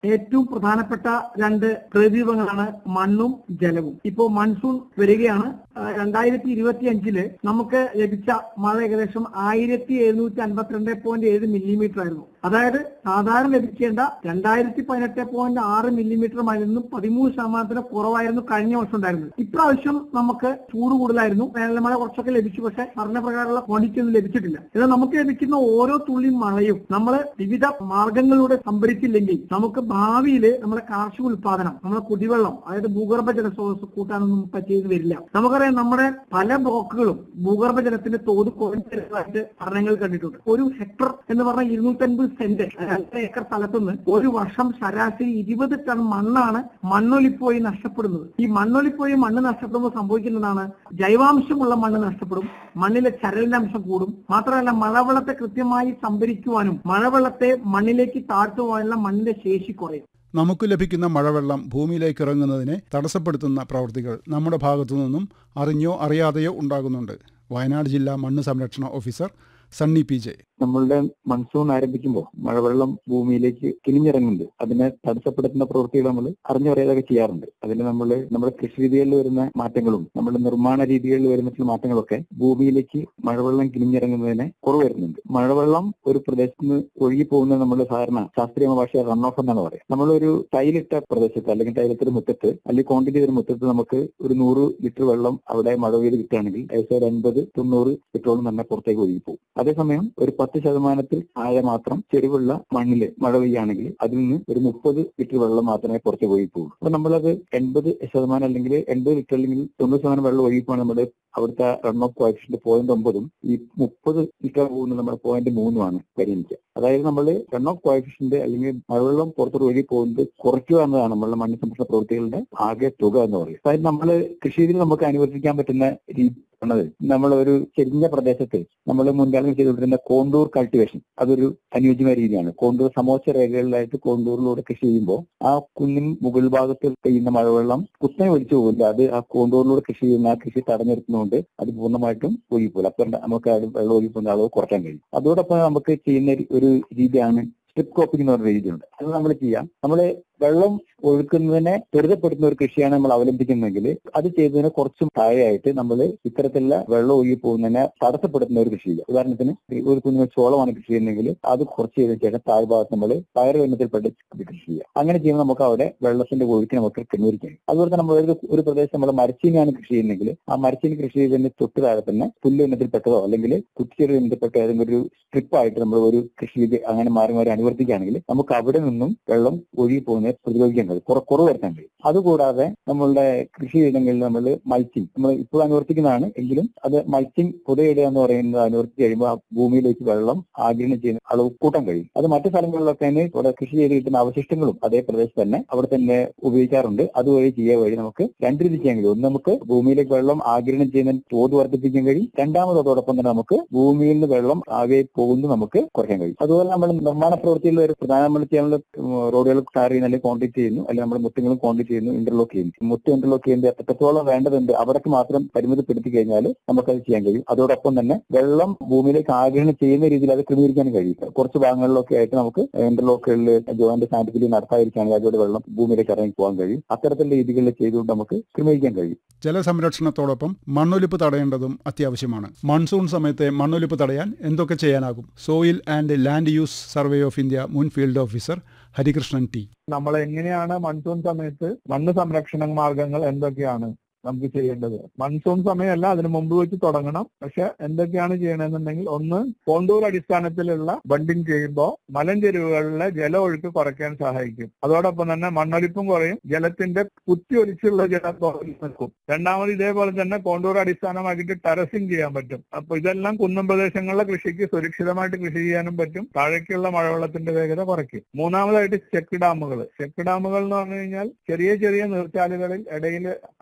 ഏറ്റവും പ്രധാനപ്പെട്ട രണ്ട് പ്രതീപങ്ങളാണ് മണ്ണും ജലവും ഇപ്പോൾ മൺസൂൺ വരികയാണ് ആ, രണ്ടായിരത്തി ഇരുപത്തി അഞ്ചില് നമുക്ക് ലഭിച്ച മഴ ഏകദേശം ആയിരത്തി എഴുന്നൂറ്റി അൻപത്തിരണ്ട് പോയിന്റ് ഏഴ് മില്ലിമീറ്റർ ആയിരുന്നു അതായത് സാധാരണ ലഭിക്കേണ്ട രണ്ടായിരത്തി പതിനെട്ട് പോയിന്റ് ആറ് മില്ലിമീറ്റർ മഴയിൽ നിന്നും പതിമൂന്ന് ശതമാനത്തിന് കുറവായിരുന്നു കഴിഞ്ഞ വർഷം ഉണ്ടായിരുന്നത് ഇപ്രാവശ്യം നമുക്ക് ചൂട് കൂടുതലായിരുന്നു വേനൽമഴ കുറച്ചൊക്കെ ലഭിച്ചു പക്ഷെ പറഞ്ഞ പ്രകാരമുള്ള ക്വാണ്ടിറ്റി ഒന്നും ലഭിച്ചിട്ടില്ല എന്നാൽ നമുക്ക് ലഭിക്കുന്ന ഓരോ തുള്ളി മഴയും നമ്മൾ വിവിധ മാർഗങ്ങളിലൂടെ സംഭരിച്ചില്ലെങ്കിൽ നമുക്ക് ഭാവിയിൽ നമ്മുടെ കാർഷിക ഉൽപാദനം നമ്മുടെ കുടിവെള്ളം അതായത് ഭൂഗർഭ ജലസ്രോതസ് കൂട്ടാനൊന്നും പറ്റിയെന്ന് വരില്ല നമുക്കറിയാം നമ്മുടെ പല ബ്ലോക്കുകളും ഭൂഗർഭ ജലത്തിന്റെ തോത് കുറഞ്ഞതായിട്ട് പഠനങ്ങൾ കണ്ടിട്ടുണ്ട് ഒരു ഹെക്ടർ എന്ന് പറഞ്ഞാൽ ഇരുന്നൂറ്റൻപത് സെന്റ് രണ്ട് ഏക്കർ സ്ഥലത്തുനിന്ന് ഒരു വർഷം ശരാശരി ഇരുപത് ടൺ മണ്ണാണ് മണ്ണൊലിപ്പോയി നഷ്ടപ്പെടുന്നത് ഈ മണ്ണൊലിപ്പോയി മണ്ണ് നഷ്ടപ്പെടുമ്പോൾ സംഭവിക്കുന്നതാണ് ജൈവാംശമുള്ള മണ്ണ് നഷ്ടപ്പെടും മണ്ണിലെ ചരലിന്റെ അംശം കൂടും മാത്രമല്ല മഴവെള്ളത്തെ കൃത്യമായി സംഭരിക്കുവാനും മഴവെള്ളത്തെ മണ്ണിലേക്ക് താഴ്ത്തുവാനുള്ള മണ്ണിന്റെ ശേഷി കുറയും നമുക്ക് ലഭിക്കുന്ന മഴവെള്ളം ഭൂമിയിലേക്ക് ഇറങ്ങുന്നതിനെ തടസ്സപ്പെടുത്തുന്ന പ്രവൃത്തികൾ നമ്മുടെ ഭാഗത്തു നിന്നും അറിഞ്ഞോ അറിയാതെയോ ഉണ്ടാകുന്നുണ്ട് വയനാട് ജില്ലാ മണ്ണ് സംരക്ഷണ ഓഫീസർ സണ്ണി പി ജെ നമ്മളുടെ മൺസൂൺ ആരംഭിക്കുമ്പോൾ മഴവെള്ളം ഭൂമിയിലേക്ക് കിനിഞ്ഞിറങ്ങുന്നുണ്ട് അതിനെ തടസ്സപ്പെടുത്തുന്ന പ്രവൃത്തികൾ നമ്മൾ അറിഞ്ഞറിയാതൊക്കെ ചെയ്യാറുണ്ട് അതിന് നമ്മൾ നമ്മുടെ കൃഷി രീതികളിൽ വരുന്ന മാറ്റങ്ങളും നമ്മുടെ നിർമ്മാണ രീതികളിൽ വരുന്ന ചില മാറ്റങ്ങളൊക്കെ ഭൂമിയിലേക്ക് മഴവെള്ളം കിനിഞ്ഞിറങ്ങുന്നതിനെ കുറവ് വരുന്നുണ്ട് മഴവെള്ളം ഒരു പ്രദേശത്ത് നിന്ന് ഒഴുകി പോകുന്നത് നമ്മൾ സാധാരണ ശാസ്ത്രീയ ഭാഷ റൺ ഓഫ് എന്നാണ് പറയുക നമ്മളൊരു ടൈലിട്ട പ്രദേശത്ത് അല്ലെങ്കിൽ ടൈലിട്ടൊരു മുറ്റത്ത് അല്ലെങ്കിൽ കോൺക്രീറ്റ് ചെയ്തൊരു മുറ്റത്ത് നമുക്ക് ഒരു നൂറ് ലിറ്റർ വെള്ളം അവിടെ മഴ പെയ്ത് കിട്ടുകയാണെങ്കിൽ ഏകദേശം ഒരു അൻപത് തൊണ്ണൂറ് ലിറ്ററോളം തന്നെ പുറത്തേക്ക് ഒഴുകി പോകും അതേസമയം ഒരു പത്ത് ശതമാനത്തിൽ ആയ മാത്രം ചെരിവുള്ള മണ്ണില് മഴ പെയ്യുകയാണെങ്കിൽ അതിൽ നിന്ന് ഒരു മുപ്പത് ലിറ്റർ വെള്ളം മാത്രമേ പുറത്തേക്ക് ഒഴുകി പോകുള്ളൂ അപ്പൊ നമ്മളത് എൺപത് ശതമാനം അല്ലെങ്കിൽ എൺപത് ലിറ്റർ അല്ലെങ്കിൽ തൊണ്ണൂറ് ശതമാനം വെള്ളം ഒഴുകിപ്പോണ് നമ്മുടെ അവിടുത്തെ റൺ ഓഫ് കോഫിഷ്യന്റ് പോയിന്റ് ഒമ്പതും ഈ മുപ്പത് ലിറ്റർ പോകുന്നത് നമ്മുടെ പോയിന്റ് മൂന്നുമാണ് പരിഗണിക്കുക അതായത് നമ്മൾ റൺ ഓഫ് കോഫിഷ്യന്റ് അല്ലെങ്കിൽ മഴവെള്ളം പുറത്തോട്ട് ഒഴുകി പോകുന്നത് കുറയ്ക്കുക എന്നതാണ് നമ്മളുടെ മണ്ണ് സംരക്ഷണ പ്രവൃത്തികളുടെ ആകെ തുക എന്ന് പറയുന്നത് അതായത് നമ്മൾ കൃഷി രീതിയിൽ നമുക്ക് അനുവർത്തിക്കാൻ പറ്റുന്ന രീതി ഉള്ളത് നമ്മൾ ഒരു ചെരിഞ്ഞ പ്രദേശത്ത് നമ്മൾ മുൻകാലം ചെയ്തുകൊണ്ടിരുന്ന കോണ്ടൂർ കൾട്ടിവേഷൻ അതൊരു അനുയോജ്യമായ രീതിയാണ് കോണ്ടൂർ സമോച്ച രേഖകളിലായിട്ട് കോണ്ടൂറിലൂടെ കൃഷി ചെയ്യുമ്പോൾ ആ കുന്നിൻ മുകൾ ഭാഗത്ത് പെയ്യുന്ന മഴവെള്ളം കുത്തനെ ഒലിച്ചു പോകില്ല അത് ആ കോണ്ടൂറിലൂടെ കൃഷി ചെയ്യുന്ന ആ കൃഷി തടഞ്ഞെടുക്കുന്നതുകൊണ്ട് അത് പൂർണ്ണമായിട്ടും ഒഴുകിപ്പോകില്ല അപ്പൊ നമുക്ക് അത് വെള്ളം ഒഴുകിപ്പോകുന്ന അളവ് കുറയ്ക്കാൻ കഴിയും അതോടൊപ്പം നമുക്ക് ചെയ്യുന്ന ഒരു രീതിയാണ് സ്ട്രിപ്പ് ക്രോപ്പിംഗ് എന്ന് പറഞ്ഞ രീതിയുണ്ട് അത് നമ്മൾ ചെയ്യാം നമ്മൾ വെള്ളം ഒഴുക്കുന്നതിനെ ത്വരിതപ്പെടുത്തുന്ന ഒരു കൃഷിയാണ് നമ്മൾ അവലംബിക്കുന്നതെങ്കിൽ അത് ചെയ്തതിന് കുറച്ചും താഴെയായിട്ട് നമ്മൾ ഇത്തരത്തിലുള്ള വെള്ളം ഒഴുകി പോകുന്നതിനെ തടസ്സപ്പെടുത്തുന്ന ഒരു കൃഷി ചെയ്യുക ഉദാഹരണത്തിന് ഒരു കുഞ്ഞു ചോളമാണ് കൃഷി ചെയ്യുന്നതെങ്കിൽ അത് കുറച്ച് ചെയ്തതിനു ശേഷം താഴ്ഭാഗത്ത് നമ്മൾ പയറുകരണത്തിൽപ്പെട്ട് കൃഷി ചെയ്യുക അങ്ങനെ ചെയ്യുമ്പോൾ നമുക്ക് അവിടെ വെള്ളത്തിന്റെ ഒഴുക്ക് നമുക്ക് ക്രമീകരിക്കാം അതുപോലെ തന്നെ നമ്മൾ ഒരു ഒരു പ്രദേശം നമ്മൾ മരച്ചീനിയാണ് കൃഷി ചെയ്യുന്നതെങ്കിൽ ആ മരച്ചീനി കൃഷി ചെയ്തതിന് തൊട്ട് താഴെ തന്നെ പുല്ല് ഇനത്തിൽപ്പെട്ടതോ അല്ലെങ്കിൽ കുറ്റിച്ചെടി ഇനത്തിൽപ്പെട്ട ഏതെങ്കിലും ഒരു സ്ട്രിപ്പായിട്ട് നമ്മൾ ഒരു കൃഷി രീതി അങ്ങനെ മാറി മാറി അനുവർത്തിക്കുകയാണെങ്കിൽ നമുക്ക് അവിടെ നിന്നും വെള്ളം ഒഴുകി പോകുന്നതിനെ പ്രതിരോധിക്കാൻ കഴിയും കുറ കുറവ് വരുത്താൻ കഴിയും അതുകൂടാതെ നമ്മളുടെ കൃഷി ചെയ്തെങ്കിൽ നമ്മൾ മൾച്ചിങ് നമ്മൾ ഇപ്പോൾ അനുവർത്തിക്കുന്നതാണ് എങ്കിലും അത് മൾച്ചിങ് പുതയിടുക എന്ന് പറയുന്നത് അനുവർത്തിച്ച് കഴിയുമ്പോൾ ആ ഭൂമിയിലേക്ക് വെള്ളം ആഗിരണം ചെയ്യുന്ന അളവ് കൂട്ടാൻ കഴിയും അത് മറ്റു സ്ഥലങ്ങളിലൊക്കെ തന്നെ ഇവിടെ കൃഷി ചെയ്ത് കിട്ടുന്ന അവശിഷ്ടങ്ങളും അതേ പ്രദേശത്ത് തന്നെ അവിടെ തന്നെ ഉപയോഗിക്കാറുണ്ട് അതുവഴി ചെയ്യുക വഴി നമുക്ക് രണ്ട് രീതി ചെയ്യാൻ കഴിയും ഒന്ന് നമുക്ക് ഭൂമിയിലേക്ക് വെള്ളം ആഗിരണം ചെയ്യുന്ന തോത് വർദ്ധിപ്പിക്കാൻ കഴിയും രണ്ടാമത് അതോടൊപ്പം തന്നെ നമുക്ക് ഭൂമിയിൽ നിന്ന് വെള്ളം ആകെ പോകുന്നത് നമുക്ക് കുറയ്ക്കാൻ കഴിയും അതുപോലെ നമ്മൾ നിർമ്മാണ പ്രവൃത്തിയിൽ ഒരു പ്രധാന നമ്മൾ ചെയ്യാനുള്ള റോഡുകൾ ടാർ ചെയ്യുന്നു അല്ലെങ്കിൽ കോൺക്രീറ്റ് ചെയ്യുന്നു അല്ലെങ്കിൽ നമ്മൾ മുറ്റങ്ങളും കോൺക്രീറ്റ് ചെയ്യുന്നു ഇന്റർലോക്ക് ചെയ്യുന്നു മുറ്റ ഇന്റർലോക്ക് ചെയ്യുന്നത് എത്രത്തോളം വേണ്ടതുണ്ട് അവിടേക്ക് മാത്രം പരിമിതപ്പെടുത്തി കഴിഞ്ഞാൽ നമുക്കത് ചെയ്യാൻ കഴിയും അതോടൊപ്പം തന്നെ വെള്ളം ഭൂമിയിലേക്ക് ആഗിരണം ചെയ്യുന്ന രീതിയിൽ അത് ക്രമീകരിക്കാൻ കഴിയും കുറച്ച് ഭാഗങ്ങളിലൊക്കെ ആയിട്ട് നമുക്ക് ഇന്റർലോക്കുകളിൽ ജോയിന്റ് സാന്റിഫിലി നടത്താതിരിക്കുകയാണെങ്കിൽ അതോടെ വെള്ളം ഭൂമിയിലേക്ക് ഇറങ്ങി പോകാൻ കഴിയും അത്തരത്തിലുള്ള രീതികളിൽ ചെയ്തുകൊണ്ട് നമുക്ക് ക്രമീകരിക്കാൻ കഴിയും ജലസംരക്ഷണത്തോടൊപ്പം മണ്ണൊലിപ്പ് തടയേണ്ടതും അത്യാവശ്യമാണ് മൺസൂൺ സമയത്തെ മണ്ണൊലിപ്പ് തടയാൻ എന്തൊക്കെ ചെയ്യാനാകും soil and land use survey of India മുൻ ഫീൽഡ് ഓഫീസർ ഹരികൃഷ്ണൻ ടി നമ്മൾ എങ്ങനെയാണ് മൺസൂൺ സമയത്ത് മണ്ണ് സംരക്ഷണ മാർഗങ്ങൾ എന്തൊക്കെയാണ് നമുക്ക് ചെയ്യേണ്ടത് മൺസൂൺ സമയമല്ല അതിന് മുമ്പ് വെച്ച് തുടങ്ങണം പക്ഷെ എന്തൊക്കെയാണ് ചെയ്യണമെന്നുണ്ടെങ്കിൽ ഒന്ന് കോണ്ടൂർ അടിസ്ഥാനത്തിലുള്ള ബണ്ടിങ് ചെയ്യുമ്പോൾ മലഞ്ചെരുവുകളിലെ ജല ഒഴുക്ക് കുറയ്ക്കാൻ സഹായിക്കും അതോടൊപ്പം തന്നെ മണ്ണൊലിപ്പും കുറയും ജലത്തിന്റെ കുത്തിയൊലിച്ചുള്ള ജലം കുറഞ്ഞു നിൽക്കും രണ്ടാമത് ഇതേപോലെ തന്നെ കോണ്ടൂർ അടിസ്ഥാനമാക്കിയിട്ട് ടെറസിങ് ചെയ്യാൻ പറ്റും അപ്പൊ ഇതെല്ലാം കുന്നം പ്രദേശങ്ങളിലെ കൃഷിക്ക് സുരക്ഷിതമായിട്ട് കൃഷി ചെയ്യാനും പറ്റും താഴേക്കുള്ള മഴവെള്ളത്തിന്റെ വേഗത കുറയ്ക്കും മൂന്നാമതായിട്ട് ചെക്ക് ഡാമുകൾ ചെക്ക് ഡാമുകൾ എന്ന് പറഞ്ഞു കഴിഞ്ഞാൽ ചെറിയ ചെറിയ നീർച്ചാലുകളിൽ ഇടയിൽ അവരുടെ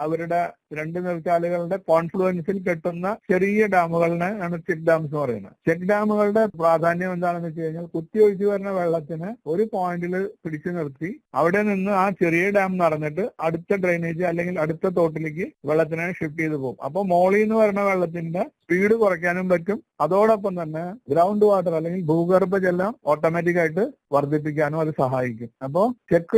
രണ്ട് നീർച്ചാലുകളുടെ കോൺഫ്ലുവൻസിൽ കെട്ടുന്ന ചെറിയ ഡാമുകളിനെ ആണ് ചെക്ക് ഡാംസ് എന്ന് പറയുന്നത് ചെക്ക് ഡാമുകളുടെ പ്രാധാന്യം എന്താണെന്ന് വെച്ച് കഴിഞ്ഞാൽ കുത്തിയൊഴിച്ചു വരുന്ന വെള്ളത്തിന് ഒരു പോയിന്റിൽ പിടിച്ചു നിർത്തി അവിടെ നിന്ന് ആ ചെറിയ ഡാം നിറഞ്ഞിട്ട് അടുത്ത ഡ്രെയിനേജ് അല്ലെങ്കിൽ അടുത്ത തോട്ടിലേക്ക് വെള്ളത്തിനെ ഷിഫ്റ്റ് ചെയ്ത് പോകും അപ്പൊ മോളിൽ നിന്ന് വരുന്ന വെള്ളത്തിന്റെ സ്പീഡ് കുറയ്ക്കാനും പറ്റും അതോടൊപ്പം തന്നെ ഗ്രൗണ്ട് വാട്ടർ അല്ലെങ്കിൽ ഭൂഗർഭ ജലം ഓട്ടോമാറ്റിക് ആയിട്ട് വർദ്ധിപ്പിക്കാനും അത് സഹായിക്കും അപ്പോ ചെക്ക്